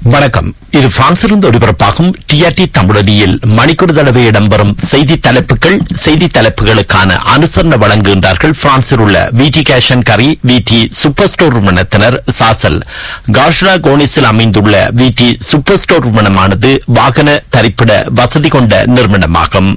வணக்கம் இது பிரான்சிலிருந்து ஒளிபரப்பாகும் டிஆர்டி தமிழடியில் மணிக்கூர் தடவை இடம்பெறும் செய்தி தலைப்புகள் செய்தி தலைப்புகளுக்கான அனுசரணை வழங்குகின்றார்கள் பிரான்சில் உள்ள விடி கேஷன் கரி விடி சூப்பர் ஸ்டோர் நிறுவனத்தினர் சாசல் காஷ்ரா கோனிஸில் அமைந்துள்ள விடி சூப்பர் ஸ்டோர் நிறுவனமானது வாகன தரிப்பிட வசதி கொண்ட நிறுவனமாகும்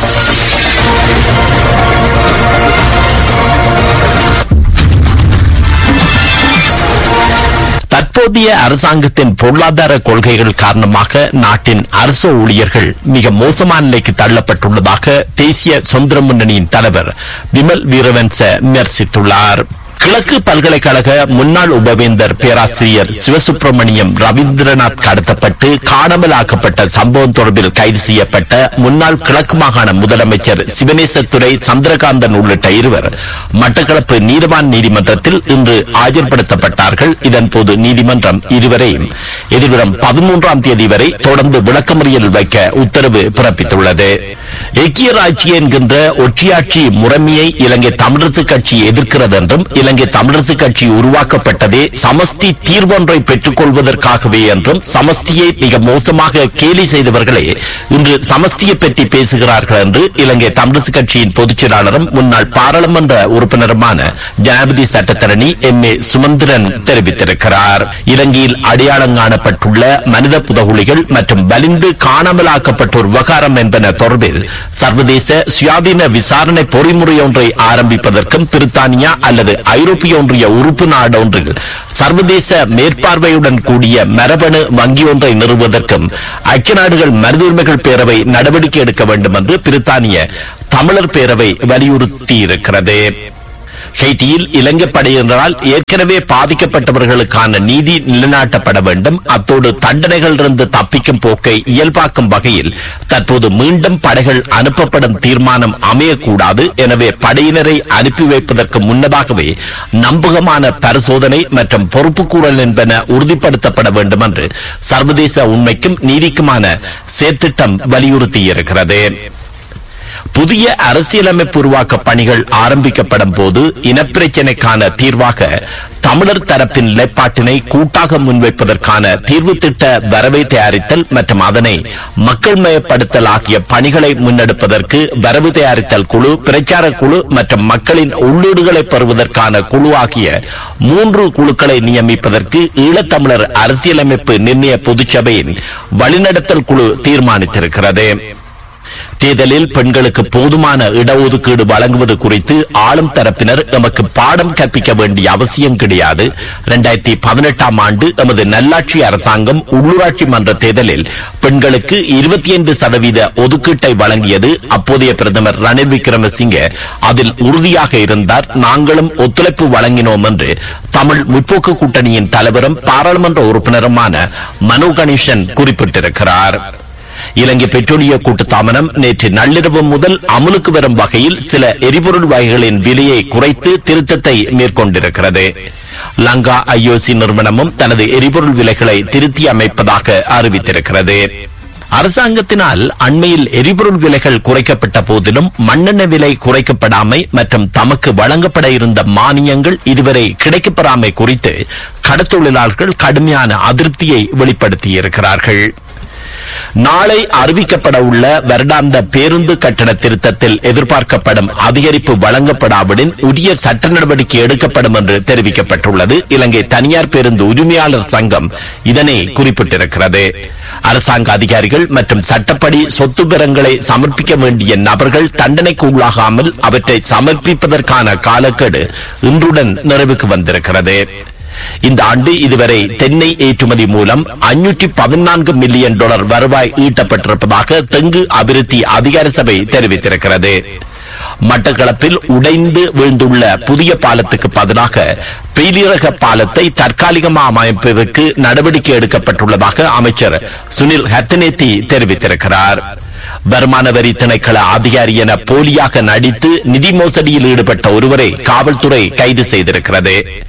தற்போதைய அரசாங்கத்தின் பொருளாதார கொள்கைகள் காரணமாக நாட்டின் அரசு ஊழியர்கள் மிக மோசமான நிலைக்கு தள்ளப்பட்டுள்ளதாக தேசிய சுதந்திர முன்னணியின் தலைவர் விமல் வீரவன்ச விமர்சித்துள்ளார் கிழக்கு பல்கலைக்கழக முன்னாள் உபவேந்தர் பேராசிரியர் சிவசுப்பிரமணியம் ரவீந்திரநாத் கடத்தப்பட்டு காணாமலாக்கப்பட்ட சம்பவம் தொடர்பில் கைது செய்யப்பட்ட முன்னாள் கிழக்கு மாகாண முதலமைச்சர் சிவனேசத்துறை சந்திரகாந்தன் உள்ளிட்ட இருவர் மட்டக்களப்பு நீதிவான் நீதிமன்றத்தில் இன்று ஆஜர்படுத்தப்பட்டார்கள் இதன்போது நீதிமன்றம் இருவரையும் எதிர்வரும் பதிமூன்றாம் தேதி வரை தொடர்ந்து விளக்கமறியல் வைக்க உத்தரவு பிறப்பித்துள்ளது ஐக்கிய ராஜ்ய என்கின்ற ஒற்றையாட்சி முறைமையை இலங்கை தமிழரசு கட்சி எதிர்க்கிறது என்றும் இலங்கை தமிழரசு கட்சி உருவாக்கப்பட்டதே சமஸ்தி தீர்வொன்றை பெற்றுக் கொள்வதற்காகவே என்றும் சமஸ்தியை மிக மோசமாக கேலி செய்தவர்களே இன்று சமஸ்தியை பற்றி பேசுகிறார்கள் என்று இலங்கை தமிழரசு கட்சியின் பொதுச் செயலாளரும் முன்னாள் பாராளுமன்ற உறுப்பினருமான ஜனாதிபதி சட்டத்தரணி எம் ஏ சுமந்திரன் தெரிவித்திருக்கிறார் இலங்கையில் அடையாளம் காணப்பட்டுள்ள மனித புதகுலிகள் மற்றும் வலிந்து காணாமலாக்கப்பட்டோர் விவகாரம் என்பன தொடர்பில் சர்வதேச சுயாதீன விசாரணை பொறிமுறை ஒன்றை ஆரம்பிப்பதற்கும் பிரித்தானியா அல்லது ஐரோப்பிய ஒன்றிய உறுப்பு நாடு ஒன்றில் சர்வதேச மேற்பார்வையுடன் கூடிய மரபணு வங்கி ஒன்றை நிறுவுவதற்கும் ஐக்கிய நாடுகள் மனித உரிமைகள் பேரவை நடவடிக்கை எடுக்க வேண்டும் என்று பிரித்தானிய தமிழர் பேரவை வலியுறுத்தியிருக்கிறது ஹெய்டியில் இலங்கை படையினரால் ஏற்கனவே பாதிக்கப்பட்டவர்களுக்கான நீதி நிலைநாட்டப்பட வேண்டும் அத்தோடு தண்டனைகளிலிருந்து தப்பிக்கும் போக்கை இயல்பாக்கும் வகையில் தற்போது மீண்டும் படைகள் அனுப்பப்படும் தீர்மானம் அமையக்கூடாது எனவே படையினரை அனுப்பி வைப்பதற்கு முன்னதாகவே நம்பகமான பரிசோதனை மற்றும் பொறுப்புக்கூறல் என்பன உறுதிப்படுத்தப்பட வேண்டும் என்று சர்வதேச உண்மைக்கும் நீதிக்குமான செயற்திட்டம் வலியுறுத்தியிருக்கிறது புதிய அரசியலமைப்பு உருவாக்க பணிகள் ஆரம்பிக்கப்படும் போது இனப்பிரச்சினைக்கான தீர்வாக தமிழர் தரப்பின் நிலைப்பாட்டினை கூட்டாக முன்வைப்பதற்கான தீர்வு திட்ட வரவை தயாரித்தல் மற்றும் அதனை மக்கள் மயப்படுத்தல் ஆகிய பணிகளை முன்னெடுப்பதற்கு வரவு தயாரித்தல் குழு பிரச்சார குழு மற்றும் மக்களின் உள்ளீடுகளை பெறுவதற்கான குழு ஆகிய மூன்று குழுக்களை நியமிப்பதற்கு ஈழத்தமிழர் அரசியலமைப்பு நிர்ணய பொதுச்சபையின் வழிநடத்தல் குழு தீர்மானித்திருக்கிறது தேர்தலில் பெண்களுக்கு போதுமான இடஒதுக்கீடு வழங்குவது குறித்து ஆளும் தரப்பினர் எமக்கு பாடம் கற்பிக்க வேண்டிய அவசியம் கிடையாது இரண்டாயிரத்தி பதினெட்டாம் ஆண்டு எமது நல்லாட்சி அரசாங்கம் உள்ளூராட்சி மன்ற தேர்தலில் பெண்களுக்கு இருபத்தி ஐந்து சதவீத ஒதுக்கீட்டை வழங்கியது அப்போதைய பிரதமர் ரணில் விக்ரமசிங்கே அதில் உறுதியாக இருந்தார் நாங்களும் ஒத்துழைப்பு வழங்கினோம் என்று தமிழ் முற்போக்கு கூட்டணியின் தலைவரும் பாராளுமன்ற உறுப்பினருமான மனோ கணேசன் குறிப்பிட்டிருக்கிறார் இலங்கை பெட்ரோலிய கூட்டுத்தாமனம் நேற்று நள்ளிரவு முதல் அமலுக்கு வரும் வகையில் சில எரிபொருள் வகைகளின் விலையை குறைத்து திருத்தத்தை மேற்கொண்டிருக்கிறது லங்கா ஐஓசி நிறுவனமும் தனது எரிபொருள் விலைகளை திருத்தி அமைப்பதாக அறிவித்திருக்கிறது அரசாங்கத்தினால் அண்மையில் எரிபொருள் விலைகள் குறைக்கப்பட்ட போதிலும் மண்ணெண்ணெய் விலை குறைக்கப்படாமை மற்றும் தமக்கு வழங்கப்பட இருந்த மானியங்கள் இதுவரை கிடைக்கப்பெறாமை குறித்து கடத்தொழிலாளர்கள் கடுமையான அதிருப்தியை வெளிப்படுத்தியிருக்கிறார்கள் நாளை அறிவிக்கப்பட உள்ள வருடாந்த பேருந்து கட்டண திருத்தத்தில் எதிர்பார்க்கப்படும் அதிகரிப்பு வழங்கப்படாவிடின் உரிய சட்ட நடவடிக்கை எடுக்கப்படும் என்று தெரிவிக்கப்பட்டுள்ளது இலங்கை தனியார் பேருந்து உரிமையாளர் சங்கம் இதனை குறிப்பிட்டிருக்கிறது அரசாங்க அதிகாரிகள் மற்றும் சட்டப்படி சொத்து விவரங்களை சமர்ப்பிக்க வேண்டிய நபர்கள் தண்டனைக்கு உள்ளாகாமல் அவற்றை சமர்ப்பிப்பதற்கான காலக்கெடு இன்றுடன் நிறைவுக்கு வந்திருக்கிறது இந்த ஆண்டு இதுவரை தென்னை ஏற்றுமதி மூலம் அஞ்சூற்றி பதினான்கு மில்லியன் டாலர் வருவாய் ஈட்டப்பட்டிருப்பதாக தெங்கு அபிவிருத்தி அதிகார சபை தெரிவித்திருக்கிறது மட்டக்களப்பில் உடைந்து வீழ்ந்துள்ள புதிய பாலத்துக்கு பதிலாக பெயிலிரக பாலத்தை தற்காலிகமாக அமைப்பதற்கு நடவடிக்கை எடுக்கப்பட்டுள்ளதாக அமைச்சர் சுனில் ஹத்தனேத்தி தெரிவித்திருக்கிறார் வருமான வரி திணைக்கள அதிகாரி என போலியாக நடித்து நிதி மோசடியில் ஈடுபட்ட ஒருவரை காவல்துறை கைது செய்திருக்கிறது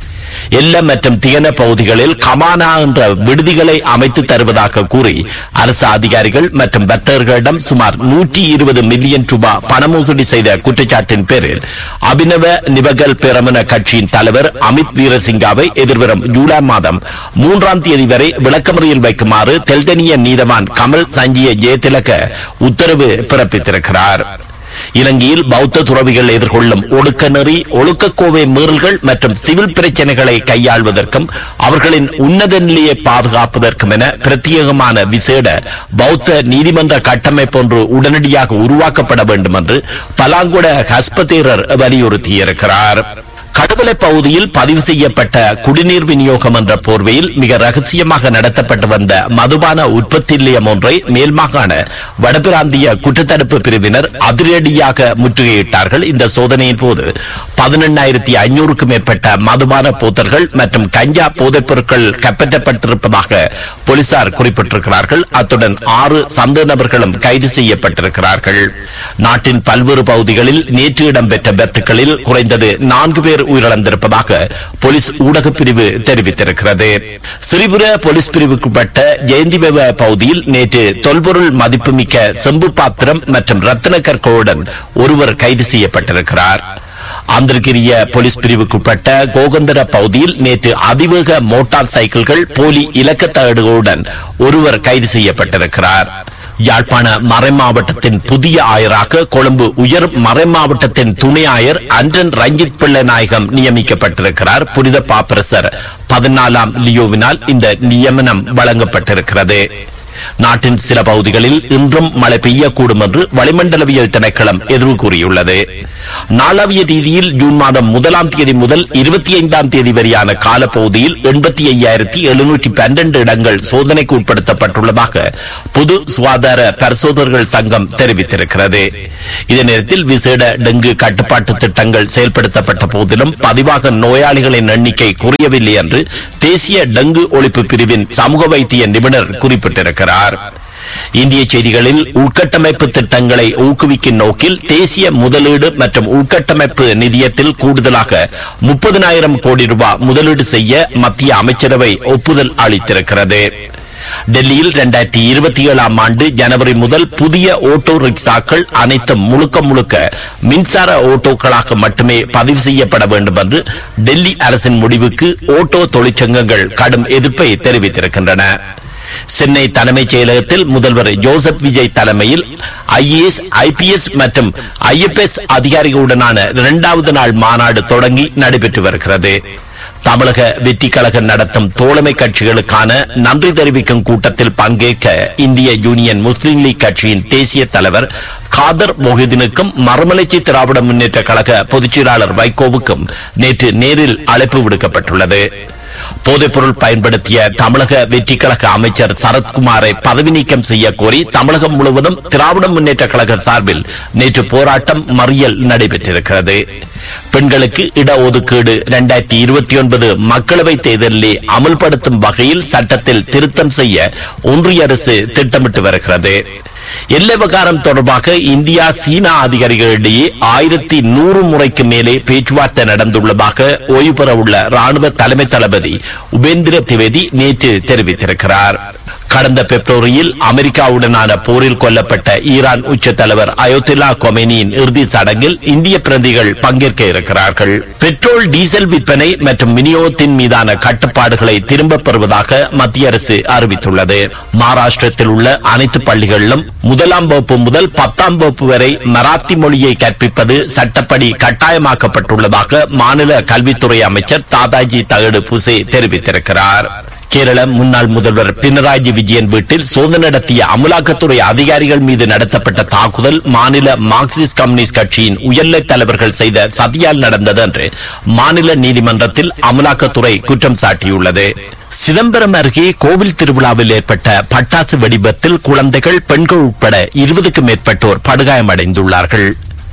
எல்ல மற்றும் தியன பகுதிகளில் கமானா என்ற விடுதிகளை அமைத்து தருவதாக கூறி அரசு அதிகாரிகள் மற்றும் வர்த்தகர்களிடம் சுமார் நூற்றி இருபது மில்லியன் ரூபாய் பணமோசடி செய்த குற்றச்சாட்டின் பேரில் அபினவ நிவகல் பிரமண கட்சியின் தலைவர் அமித் வீரசிங்காவை எதிர்வரும் ஜூலை மாதம் மூன்றாம் தேதி வரை விளக்கமறியல் வைக்குமாறு தெல்தனிய நீதவான் கமல் சஞ்சிய ஜெயதிலக உத்தரவு பிறப்பித்திருக்கிறார் இலங்கையில் பௌத்த துறவிகள் எதிர்கொள்ளும் ஒடுக்க நெறி ஒழுக்கக்கோவை மீறல்கள் மற்றும் சிவில் பிரச்சனைகளை கையாள்வதற்கும் அவர்களின் உன்னத நிலையை பாதுகாப்பதற்கும் என பிரத்யேகமான விசேட பௌத்த நீதிமன்ற கட்டமைப்பு ஒன்று உடனடியாக உருவாக்கப்பட வேண்டும் என்று பலாங்குட ஹஸ்பதேரர் வலியுறுத்தியிருக்கிறார் கடுவலை பகுதியில் பதிவு செய்யப்பட்ட குடிநீர் விநியோகம் என்ற போர்வையில் மிக ரகசியமாக நடத்தப்பட்டு வந்த மதுபான உற்பத்தி நிலையம் ஒன்றை மேல் மாகாண வடபிராந்திய குற்றத்தடுப்பு பிரிவினர் அதிரடியாக முற்றுகையிட்டார்கள் இந்த சோதனையின் போது பதினெண்ணாயிரத்தி ஐநூறுக்கும் மேற்பட்ட மதுபான போத்தல்கள் மற்றும் கஞ்சா போதைப் பொருட்கள் கைப்பற்றப்பட்டிருப்பதாக போலீசார் குறிப்பிட்டிருக்கிறார்கள் அத்துடன் ஆறு சந்தேக நபர்களும் கைது செய்யப்பட்டிருக்கிறார்கள் நாட்டின் பல்வேறு பகுதிகளில் நேற்று இடம்பெற்ற விபத்துகளில் குறைந்தது நான்கு பேர் உயிரிழந்திருப்பதாக போலீஸ் ஊடகப் பிரிவு தெரிவித்திருக்கிறது சிறிபுர போலீஸ் பிரிவுக்குட்பட்ட ஜெயந்திவெவ பகுதியில் நேற்று தொல்பொருள் மதிப்புமிக்க செம்பு பாத்திரம் மற்றும் ரத்தின கற்களுடன் ஒருவர் கைது செய்யப்பட்டிருக்கிறார் ஆந்திரகிரிய போலீஸ் பிரிவுக்குட்பட்ட கோகந்தர பகுதியில் நேற்று அதிவேக மோட்டார் சைக்கிள்கள் போலி இலக்கத்தகடுகளுடன் ஒருவர் கைது செய்யப்பட்டிருக்கிறார் யாழ்ப்பாண மறைமாவட்டத்தின் புதிய ஆயராக கொழும்பு உயர் மறைமாவட்டத்தின் துணை ஆயர் அன்றன் ரஞ்சித் பிள்ளை நாயகம் நியமிக்கப்பட்டிருக்கிறார் புனித பாப்பரசர் பதினாலாம் லியோவினால் இந்த நியமனம் வழங்கப்பட்டிருக்கிறது நாட்டின் சில பகுதிகளில் இன்றும் மழை பெய்யக்கூடும் என்று வளிமண்டலவியல் திணைக்களம் எதிர்வு கூறியுள்ளது நாளாவிய ரீதியில் ஜூன் மாதம் முதலாம் தேதி முதல் இருபத்தி ஐந்தாம் தேதி வரையான காலப்பகுதியில் எண்பத்தி ஐயாயிரத்தி எழுநூற்றி பன்னெண்டு இடங்கள் சோதனைக்கு உட்படுத்தப்பட்டுள்ளதாக பொது சுகாதார பரிசோதகர்கள் சங்கம் தெரிவித்திருக்கிறது இதே நேரத்தில் விசேட டெங்கு கட்டுப்பாட்டு திட்டங்கள் செயல்படுத்தப்பட்ட போதிலும் பதிவாக நோயாளிகளின் எண்ணிக்கை குறையவில்லை என்று தேசிய டெங்கு ஒழிப்பு பிரிவின் சமூக வைத்திய நிபுணர் குறிப்பிட்டிருக்கிறார் இந்திய செய்திகளில் உள்கட்டமைப்பு திட்டங்களை ஊக்குவிக்கும் நோக்கில் தேசிய முதலீடு மற்றும் உள்கட்டமைப்பு நிதியத்தில் கூடுதலாக முப்பதினாயிரம் கோடி ரூபாய் முதலீடு செய்ய மத்திய அமைச்சரவை ஒப்புதல் அளித்திருக்கிறது டெல்லியில் இரண்டாயிரத்தி இருபத்தி ஏழாம் ஆண்டு ஜனவரி முதல் புதிய ஓட்டோ ரிக்ஷாக்கள் அனைத்தும் முழுக்க முழுக்க மின்சார ஓட்டோக்களாக மட்டுமே பதிவு செய்யப்பட வேண்டும் என்று டெல்லி அரசின் முடிவுக்கு ஓட்டோ தொழிற்சங்கங்கள் கடும் எதிர்ப்பை தெரிவித்திருக்கின்றன சென்னை தலைமைச் செயலகத்தில் முதல்வர் ஜோசப் விஜய் தலைமையில் ஐஏஎஸ் ஐபிஎஸ் மற்றும் ஐஎஃப்எஸ் அதிகாரிகளுடனான இரண்டாவது நாள் மாநாடு தொடங்கி நடைபெற்று வருகிறது தமிழக வெற்றி கழகம் நடத்தும் தோழமை கட்சிகளுக்கான நன்றி தெரிவிக்கும் கூட்டத்தில் பங்கேற்க இந்திய யூனியன் முஸ்லீம் லீக் கட்சியின் தேசிய தலைவர் காதர் மொஹிதீனுக்கும் மறுமலர்ச்சி திராவிட முன்னேற்ற கழக பொதுச் செயலாளர் வைகோவுக்கும் நேற்று நேரில் அழைப்பு விடுக்கப்பட்டுள்ளது போதைப்பொருள் பயன்படுத்திய தமிழக வெற்றி கழக அமைச்சர் சரத்குமாரை பதவி நீக்கம் செய்ய கோரி தமிழகம் முழுவதும் திராவிட முன்னேற்ற கழக சார்பில் நேற்று போராட்டம் மறியல் நடைபெற்றிருக்கிறது பெண்களுக்கு இடஒதுக்கீடு இரண்டாயிரத்தி இருபத்தி ஒன்பது மக்களவை தேர்தலிலே அமல்படுத்தும் வகையில் சட்டத்தில் திருத்தம் செய்ய ஒன்றிய அரசு திட்டமிட்டு வருகிறது எல்லை விவகாரம் தொடர்பாக இந்தியா சீனா அதிகாரிகளிடையே ஆயிரத்தி நூறு முறைக்கு மேலே பேச்சுவார்த்தை நடந்துள்ளதாக ஓய்வு பெற உள்ள ராணுவ தலைமை தளபதி உபேந்திர திவேதி நேற்று தெரிவித்திருக்கிறார் கடந்த பிப்ரவரியில் அமெரிக்காவுடனான போரில் கொல்லப்பட்ட ஈரான் உச்ச தலைவர் அயோத்தில்லா கொமேனியின் இறுதி சடங்கில் இந்திய பிரதிகள் பங்கேற்க இருக்கிறார்கள் பெட்ரோல் டீசல் விற்பனை மற்றும் விநியோகத்தின் மீதான கட்டுப்பாடுகளை திரும்பப் பெறுவதாக மத்திய அரசு அறிவித்துள்ளது மகாராஷ்டிரத்தில் உள்ள அனைத்து பள்ளிகளிலும் முதலாம் வகுப்பு முதல் பத்தாம் வகுப்பு வரை மராத்தி மொழியை கற்பிப்பது சட்டப்படி கட்டாயமாக்கப்பட்டுள்ளதாக மாநில கல்வித்துறை அமைச்சர் தாதாஜி தகடு புசே தெரிவித்திருக்கிறார் கேரள முன்னாள் முதல்வர் பினராயி விஜயன் வீட்டில் சோதனை நடத்திய அமலாக்கத்துறை அதிகாரிகள் மீது நடத்தப்பட்ட தாக்குதல் மாநில மார்க்சிஸ்ட் கம்யூனிஸ்ட் கட்சியின் உயர்நிலை தலைவர்கள் செய்த சதியால் நடந்தது என்று மாநில நீதிமன்றத்தில் அமலாக்கத்துறை குற்றம் சாட்டியுள்ளது சிதம்பரம் அருகே கோவில் திருவிழாவில் ஏற்பட்ட பட்டாசு வெடிபத்தில் குழந்தைகள் பெண்கள் உட்பட இருபதுக்கும் மேற்பட்டோர் படுகாயமடைந்துள்ளார்கள்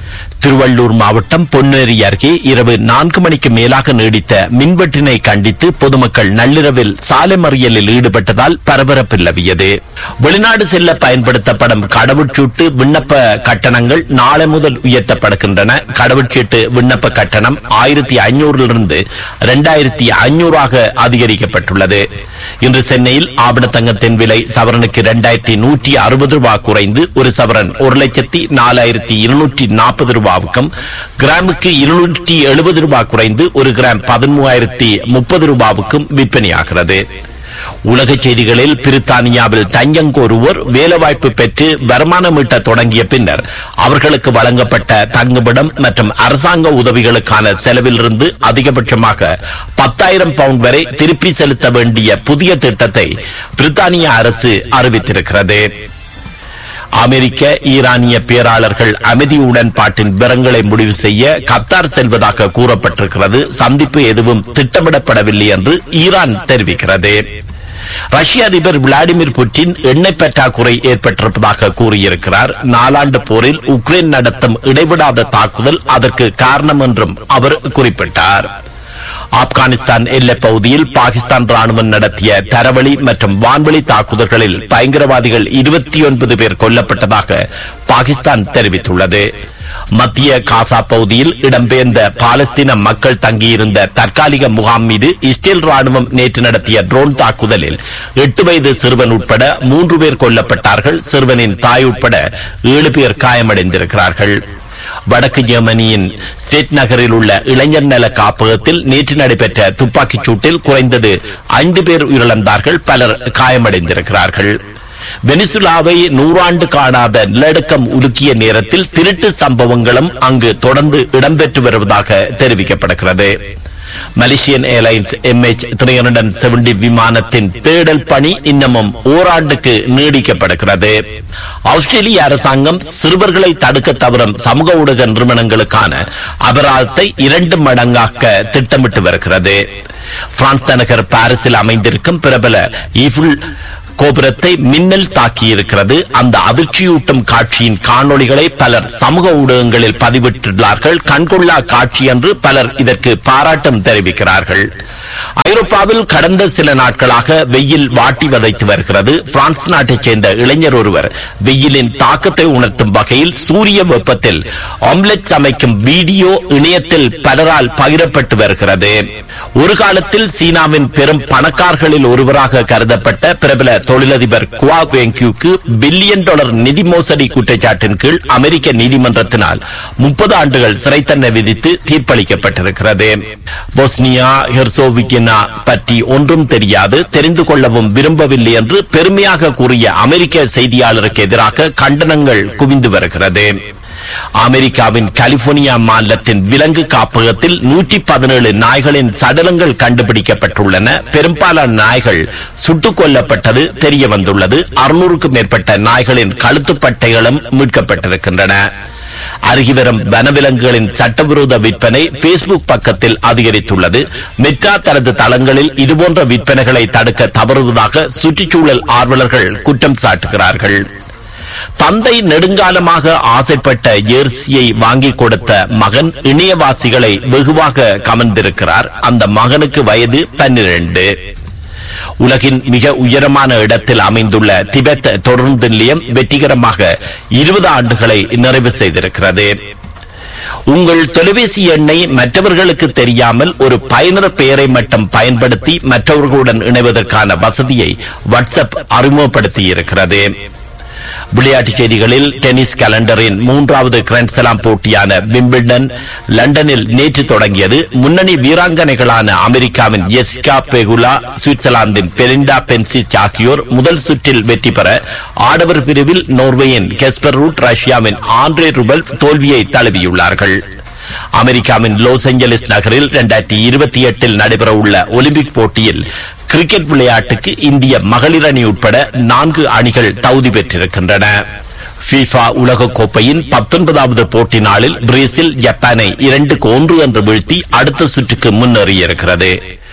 திருவள்ளூர் மாவட்டம் பொன்னேரி அருகே இரவு நான்கு மணிக்கு மேலாக நீடித்த மின்வெட்டினை கண்டித்து பொதுமக்கள் நள்ளிரவில் சாலை மறியலில் ஈடுபட்டதால் பரபரப்பு நிலவியது வெளிநாடு செல்ல பயன்படுத்தப்படும் கடவுச்சீட்டு விண்ணப்ப கட்டணங்கள் நாளை முதல் உயர்த்தப்படுகின்றன கடவுச்சீட்டு விண்ணப்ப கட்டணம் ஆயிரத்தி ஐநூறிலிருந்து இரண்டாயிரத்தி ஐநூறாக அதிகரிக்கப்பட்டுள்ளது இன்று சென்னையில் ஆபண தங்கத்தின் விலை சவரனுக்கு இரண்டாயிரத்தி நூற்றி அறுபது ரூபாய் குறைந்து ஒரு சவரன் ஒரு லட்சத்தி நாலாயிரத்தி இருநூற்றி நாற்பது ரூபாவுக்கும் கிராமுக்கு இருநூற்றி எழுபது ரூபாய் குறைந்து ஒரு கிராம் பதிமூவாயிரத்தி முப்பது ரூபாவுக்கும் விற்பனையாகிறது உலக செய்திகளில் பிரித்தானியாவில் தஞ்சம் கோருவோர் வேலைவாய்ப்பு பெற்று வருமானம் ஈட்ட தொடங்கிய பின்னர் அவர்களுக்கு வழங்கப்பட்ட தங்குமிடம் மற்றும் அரசாங்க உதவிகளுக்கான செலவிலிருந்து அதிகபட்சமாக பத்தாயிரம் பவுண்ட் வரை திருப்பி செலுத்த வேண்டிய புதிய திட்டத்தை பிரித்தானிய அரசு அறிவித்திருக்கிறது அமெரிக்க ஈரானிய பேராளர்கள் அமைதி உடன்பாட்டின் விவரங்களை முடிவு செய்ய கத்தார் செல்வதாக கூறப்பட்டிருக்கிறது சந்திப்பு எதுவும் திட்டமிடப்படவில்லை என்று ஈரான் தெரிவிக்கிறது ரஷ்ய அதிபர் விளாடிமிர் புட்டின் எண்ணெய் பற்றாக்குறை ஏற்பட்டிருப்பதாக கூறியிருக்கிறார் நாலாண்டு போரில் உக்ரைன் நடத்தும் இடைவிடாத தாக்குதல் அதற்கு காரணம் என்றும் அவர் குறிப்பிட்டார் ஆப்கானிஸ்தான் எல்லைப் பகுதியில் பாகிஸ்தான் ராணுவம் நடத்திய தரவழி மற்றும் வான்வெளி தாக்குதல்களில் பயங்கரவாதிகள் இருபத்தி ஒன்பது பேர் கொல்லப்பட்டதாக பாகிஸ்தான் தெரிவித்துள்ளது மத்திய காசா பகுதியில் இடம்பெயர்ந்த பாலஸ்தீன மக்கள் தங்கியிருந்த தற்காலிக முகாம் மீது இஸ்ரேல் ராணுவம் நேற்று நடத்திய ட்ரோன் தாக்குதலில் எட்டு வயது சிறுவன் உட்பட மூன்று பேர் கொல்லப்பட்டார்கள் சிறுவனின் தாய் உட்பட ஏழு பேர் காயமடைந்திருக்கிறார்கள் வடக்கு ஜெர்மனியின் ஸ்டேட் நகரில் உள்ள இளைஞர் நல காப்பகத்தில் நேற்று நடைபெற்ற துப்பாக்கிச் சூட்டில் குறைந்தது ஐந்து பேர் உயிரிழந்தார்கள் பலர் காயமடைந்திருக்கிறார்கள் வெனிசுலாவை நூறாண்டு காணாத நிலநடுக்கம் உலுக்கிய நேரத்தில் திருட்டு சம்பவங்களும் அங்கு தொடர்ந்து இடம்பெற்று வருவதாக தெரிவிக்கப்படுகிறது Malaysian Airlines M H three hundred seventy விமானத்தின் தேடல் பணி இன்னமும் ஓராண்டுக்கு நீடிக்கப்படுகிறது ஆஸ்திரேலிய அரசாங்கம் சிறுவர்களை தடுக்க தவறும் சமூக ஊடக நிறுவனங்களுக்கான அபராதத்தை இரண்டு மடங்காக்க திட்டமிட்டு வருகிறது பிரான்ஸ் தலைநகர் பாரிஸில் அமைந்திருக்கும் பிரபல ஈஃபில் கோபுரத்தை மின்னல் தாக்கியிருக்கிறது அந்த அதிர்ச்சியூட்டும் காட்சியின் காணொளிகளை பலர் சமூக ஊடகங்களில் பதிவிட்டுள்ளார்கள் கண்கொள்ளா காட்சி என்று பலர் இதற்கு பாராட்டம் தெரிவிக்கிறார்கள் ஐரோப்பாவில் கடந்த சில நாட்களாக வெயில் வாட்டி வதைத்து வருகிறது பிரான்ஸ் நாட்டைச் சேர்ந்த இளைஞர் ஒருவர் வெயிலின் தாக்கத்தை உணர்த்தும் வகையில் சூரிய வெப்பத்தில் ஆம்லெட் சமைக்கும் வீடியோ இணையத்தில் பலரால் பகிரப்பட்டு வருகிறது ஒரு காலத்தில் சீனாவின் பெரும் பணக்காரர்களில் ஒருவராக கருதப்பட்ட பிரபல தொழிலதிபர் குவா வெங்கியூக்கு பில்லியன் டாலர் நிதி மோசடி குற்றச்சாட்டின் கீழ் அமெரிக்க நீதிமன்றத்தினால் முப்பது ஆண்டுகள் சிறை தண்டனை விதித்து தீர்ப்பளிக்கப்பட்டிருக்கிறது போஸ்னியா ஹெர்சோவிகினா பற்றி ஒன்றும் தெரியாது தெரிந்து கொள்ளவும் விரும்பவில்லை என்று பெருமையாக கூறிய அமெரிக்க செய்தியாளருக்கு எதிராக கண்டனங்கள் குவிந்து வருகிறது அமெரிக்காவின் கலிபோர்னியா மாநிலத்தின் விலங்கு காப்பகத்தில் நூற்றி பதினேழு நாய்களின் சடலங்கள் கண்டுபிடிக்கப்பட்டுள்ளன பெரும்பாலான நாய்கள் சுட்டுக் கொல்லப்பட்டது தெரிய வந்துள்ளது அறுநூறுக்கும் மேற்பட்ட நாய்களின் கழுத்துப்பட்டைகளும் மீட்கப்பட்டிருக்கின்றன அருகிவரும் வனவிலங்குகளின் சட்டவிரோத விற்பனை பேஸ்புக் பக்கத்தில் அதிகரித்துள்ளது மெட்ரா தனது தளங்களில் இதுபோன்ற விற்பனைகளை தடுக்க தவறுவதாக சுற்றுச்சூழல் ஆர்வலர்கள் குற்றம் சாட்டுகிறார்கள் தந்தை நெடுங்காலமாக ஆசைப்பட்ட ஜேர்சியை வாங்கி கொடுத்த மகன் இணையவாசிகளை வெகுவாக கமர்ந்திருக்கிறார் அந்த மகனுக்கு வயது பன்னிரண்டு உலகின் மிக உயரமான இடத்தில் அமைந்துள்ள திபெத் தொடர்ந்து நிலையம் வெற்றிகரமாக இருபது ஆண்டுகளை நிறைவு செய்திருக்கிறது உங்கள் தொலைபேசி எண்ணை மற்றவர்களுக்கு தெரியாமல் ஒரு பயனர் பெயரை மட்டும் பயன்படுத்தி மற்றவர்களுடன் இணைவதற்கான வசதியை வாட்ஸ்அப் அறிமுகப்படுத்தி இருக்கிறது விளையாட்டுச் செய்திகளில் டென்னிஸ் கலண்டரின் மூன்றாவது கிராண்ட்ஸ்லாம் போட்டியான விம்பிள்டன் லண்டனில் நேற்று தொடங்கியது முன்னணி வீராங்கனைகளான அமெரிக்காவின் எஸ்கா பெகுலா சுவிட்சர்லாந்தின் பெலிண்டா பென்சிச் ஆகியோர் முதல் சுற்றில் வெற்றி பெற ஆடவர் பிரிவில் நோர்வேயின் கெஸ்பர் ரூட் ரஷ்யாவின் ஆண்ட்ரே ருபல் தோல்வியை தழுவியுள்ளார்கள் அமெரிக்காவின் லாஸ் ஏஞ்சலிஸ் நகரில் இரண்டாயிரத்தி இருபத்தி எட்டில் நடைபெறவுள்ள ஒலிம்பிக் போட்டியில் கிரிக்கெட் விளையாட்டுக்கு இந்திய மகளிர் அணி உட்பட நான்கு அணிகள் தகுதி பெற்றிருக்கின்றன ஃபீஃபா உலகக் கோப்பையின் பத்தொன்பதாவது போட்டி நாளில் பிரேசில் ஜப்பானை இரண்டுக்கு ஒன்று என்று வீழ்த்தி அடுத்த சுற்றுக்கு முன்னேறியிருக்கிறது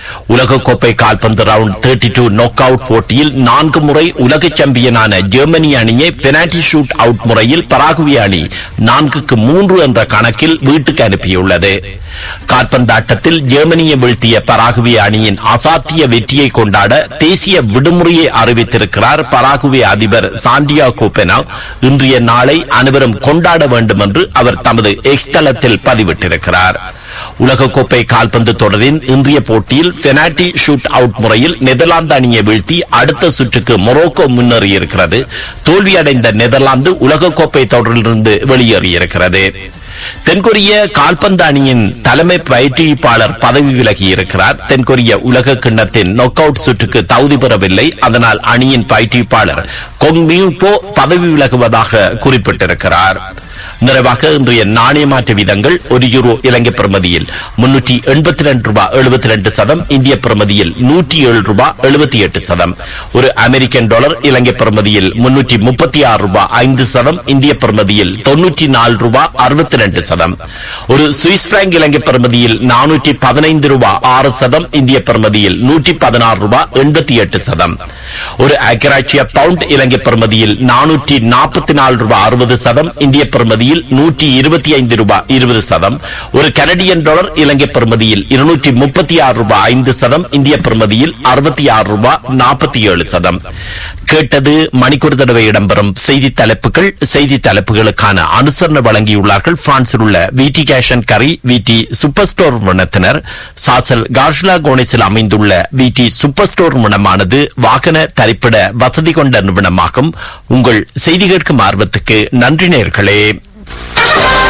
உலகக்கோப்பை கால்பந்து round thirty two knock out போட்டியில் நான்கு முறை உலக சாம்பியனான ஜெர்மனி அணியை பெனால்டி ஷூட் அவுட் முறையில் பராகுவே அணி நான்குக்கு மூன்று என்ற கணக்கில் வீட்டுக்கு அனுப்பியுள்ளது கால்பந்தாட்டத்தில் ஜெர்மனியை வீழ்த்திய பராகுவே அணியின் அசாத்திய வெற்றியை கொண்டாட தேசிய விடுமுறையை அறிவித்திருக்கிறார் பராகுவே அதிபர் சாண்டியா கோபெனா இன்றைய நாளை அனைவரும் கொண்டாட வேண்டும் என்று அவர் தமது எக்ஸ் தளத்தில் பதிவிட்டிருக்கிறார் உலகக்கோப்பை கால்பந்து தொடரின் இன்றைய போட்டியில் பெனால்டி ஷூட் அவுட் முறையில் நெதர்லாந்து அணியை வீழ்த்தி அடுத்த சுற்றுக்கு மொரோக்கோ முன்னேறியிருக்கிறது தோல்வியடைந்த நெதர்லாந்து உலகக்கோப்பை தொடரிலிருந்து வெளியேறியிருக்கிறது தென்கொரிய கால்பந்து அணியின் தலைமை பயிற்றுவிப்பாளர் பதவி விலகி இருக்கிறார் தென்கொரிய உலக கிண்ணத்தின் நொக் அவுட் சுற்றுக்கு தகுதி பெறவில்லை அதனால் அணியின் பயிற்றுவிப்பாளர் கொங் மியூபோ பதவி விலகுவதாக குறிப்பிட்டிருக்கிறார் நிறைவாக இன்றைய நாணய மாற்று வீதங்கள் ஒரு யூரோ இலங்கை பிரமதியில் முன்னூற்றி எண்பத்தி ரெண்டு ரூபாய் எழுபத்தி ரெண்டு சதம் இந்திய பிரமதியில் நூற்றி ஏழு ரூபாய் எழுபத்தி எட்டு சதம் ஒரு அமெரிக்கன் டாலர் இலங்கை பிரமதியில் முன்னூற்றி முப்பத்தி ஆறு ரூபாய் ஐந்து சதம் இந்திய பிரமதியில் தொன்னூற்றி நாலு ரூபாய் அறுபத்தி ரெண்டு சதம் ஒரு சுவிஸ் பிராங்க் இலங்கை பிரமதியில் நானூற்றி பதினைந்து ரூபாய் ஆறு சதம் இந்திய பிரமதியில் நூற்றி பதினாறு ரூபாய் எண்பத்தி எட்டு சதம் ஒரு அக்கராட்சிய பவுண்ட் இலங்கை பிரமதியில் நானூற்றி நாற்பத்தி நாலு ரூபாய் அறுபது சதம் இந்திய பிரமதியில் நூற்றி இருபத்தி ஐந்து ரூபாய் இருபது சதம் ஒரு கனடியன் டாலர் இலங்கை பிரமதியில் இருநூற்றி முப்பத்தி ஆறு ரூபாய் ஐந்து சதம் இந்திய பிரமதியில் அறுபத்தி ஆறு ரூபாய் நாற்பத்தி ஏழு சதம் கேட்டது மணிக்கூர் தடவை இடம்பெறும் செய்தி தலைப்புகள் செய்தி தலைப்புகளுக்கான அனுசரணை வழங்கியுள்ளார்கள் பிரான்சில் உள்ள விடி கேஷன் கரி விடி சூப்பர் ஸ்டோர் நிறுவனத்தினர் சாசல் கார்ஷ்லா கோனிஸில் அமைந்துள்ள விடி சூப்பர் ஸ்டோர் நிறுவனமானது வாகன தரிப்பிட வசதி கொண்ட நிறுவனமாகும் உங்கள் செய்தி கேட்கும் ஆர்வத்துக்கு நன்றி நேர்களே